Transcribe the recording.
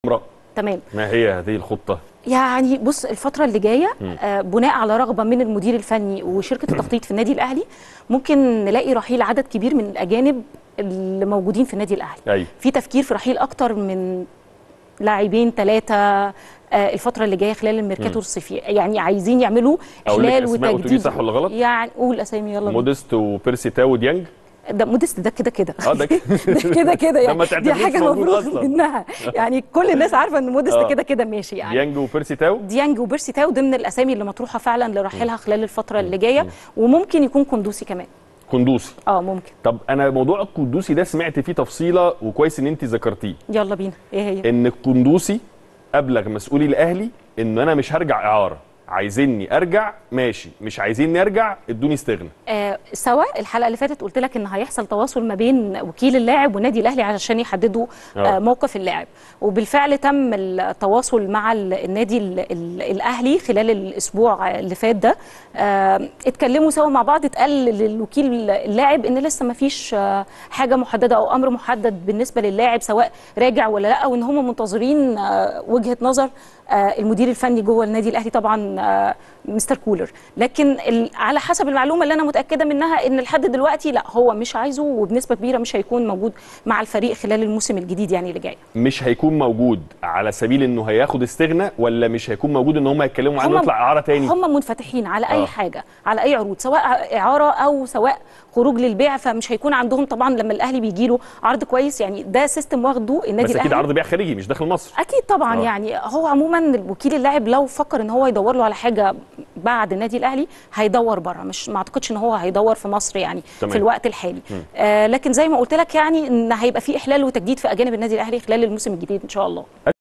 امرأة تمام ما هي هذه الخطة؟ يعني بص الفترة اللي جاية آه بناء على رغبة من المدير الفني وشركة التخطيط في النادي الأهلي ممكن نلاقي رحيل عدد كبير من الأجانب اللي موجودين في النادي الأهلي أيوة. في تفكير في رحيل أكتر من لاعبين ثلاثة آه الفترة اللي جاية خلال الميركاتو الصيفي يعني عايزين يعملوا أقول لك إحلال أسماء وتقولي وتجديد صح ولا غلط؟ يعني قول أسامي يلا بينا. موديست وبيرسي تاو وديانج ده مودست ده كده كده اه ده كده ده كده كده ده يعني ما دي تعتبروش حاجة موجود مفروغ أصلاً. منها يعني كل الناس عارفة إن مودست آه. كده كده ماشي يعني ديانج وبيرسي تاو ديانج وبيرسي تاو ضمن الاسامي اللي مطروحه فعلا لرحيلها خلال الفتره اللي جايه وممكن يكون كندوسي كمان كندوسي اه ممكن طب انا موضوع القندوسي ده سمعت فيه تفصيله وكويس ان انت ذكرتيه يلا بينا ايه هي ان القندوسي ابلغ مسؤولي الاهلي ان انا مش هرجع اعاره عايزيني ارجع ماشي مش عايزيني ارجع ادوني استغنى آه سوا الحلقه اللي فاتت قلت لك ان هيحصل تواصل ما بين وكيل اللاعب والنادي الاهلي علشان يحددوا آه. آه موقف اللاعب وبالفعل تم التواصل مع ال- النادي ال- ال- الاهلي خلال الاسبوع اللي فات ده آه اتكلموا سوا مع بعض اتقال للوكيل اللاعب ان لسه ما فيش آه حاجه محدده او امر محدد بالنسبه للاعب سواء راجع ولا لا وان هم منتظرين آه وجهه نظر آه المدير الفني جوه النادي الاهلي طبعا آه مستر كولر لكن ال- على حسب المعلومه اللي انا متاكده منها ان لحد دلوقتي لا هو مش عايزه وبنسبه كبيره مش هيكون موجود مع الفريق خلال الموسم الجديد يعني اللي جاي مش هيكون موجود على سبيل انه هياخد استغنى ولا مش هيكون موجود ان هم يتكلموا عنه هم- يطلع اعاره تاني هم منفتحين على اي آه. حاجه على اي عروض سواء اعاره او سواء خروج للبيع فمش هيكون عندهم طبعا لما الاهلي بيجي له عرض كويس يعني ده سيستم واخده النادي بس اكيد الاهلي عرض بيع خارجي مش داخل مصر اكيد طبعا آه. يعني هو عموما وكيل اللاعب لو فكر ان هو يدور له على حاجه بعد النادي الاهلي هيدور بره مش ما اعتقدش ان هو هيدور في مصر يعني تمام. في الوقت الحالي آه لكن زي ما قلت لك يعني ان هيبقى في احلال وتجديد في اجانب النادي الاهلي خلال الموسم الجديد ان شاء الله